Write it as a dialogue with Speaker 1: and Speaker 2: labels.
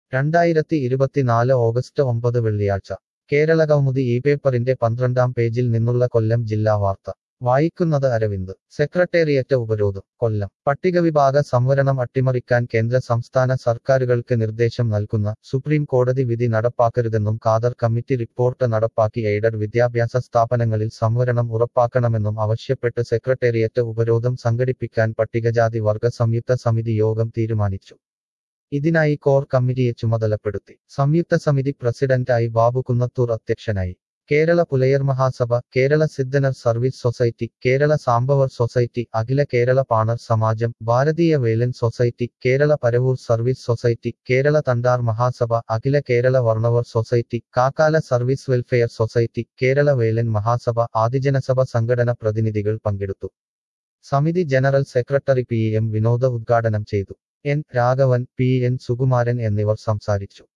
Speaker 1: രണ്ടായിരത്തി ഇരുപത്തിനാല് ഓഗസ്റ്റ് ഒമ്പത് വെള്ളിയാഴ്ച കേരളകൗമുദി ഈ പേപ്പറിന്റെ പന്ത്രണ്ടാം പേജിൽ നിന്നുള്ള കൊല്ലം ജില്ലാ വാർത്ത വായിക്കുന്നത് അരവിന്ദ് സെക്രട്ടേറിയറ്റ് ഉപരോധം കൊല്ലം പട്ടികവിഭാഗ സംവരണം അട്ടിമറിക്കാൻ കേന്ദ്ര സംസ്ഥാന സർക്കാരുകൾക്ക് നിർദ്ദേശം നൽകുന്ന സുപ്രീം കോടതി വിധി നടപ്പാക്കരുതെന്നും ഖാദർ കമ്മിറ്റി റിപ്പോർട്ട് നടപ്പാക്കി എയ്ഡഡ് വിദ്യാഭ്യാസ സ്ഥാപനങ്ങളിൽ സംവരണം ഉറപ്പാക്കണമെന്നും ആവശ്യപ്പെട്ട് സെക്രട്ടേറിയറ്റ് ഉപരോധം സംഘടിപ്പിക്കാൻ പട്ടികജാതി വർഗ സംയുക്ത സമിതി യോഗം തീരുമാനിച്ചു ഇതിനായി കോർ കമ്മിറ്റിയെ ചുമതലപ്പെടുത്തി സംയുക്ത സമിതി പ്രസിഡന്റായി ബാബു കുന്നത്തൂർ അധ്യക്ഷനായി Kerala Pulayar Mahasabha Kerala Siddhanar service society Kerala Sambavar society Akhila Kerala Panar Samajam Bharatiya Velan society Kerala Paravur service society Kerala Thandar Mahasabha Akhila Kerala Varnavar society Kakkala service welfare society Kerala Velan Mahasabha Adijanasabha സംഘടന പ്രതിനിധികൾ പങ്കെടുത്തു സമിതി general secretary P M Vinoda ഉദ്ഘാടനം ചെയ്തു N Raghavan P N Sukumaran എന്നിവർ സംസാരിച്ചു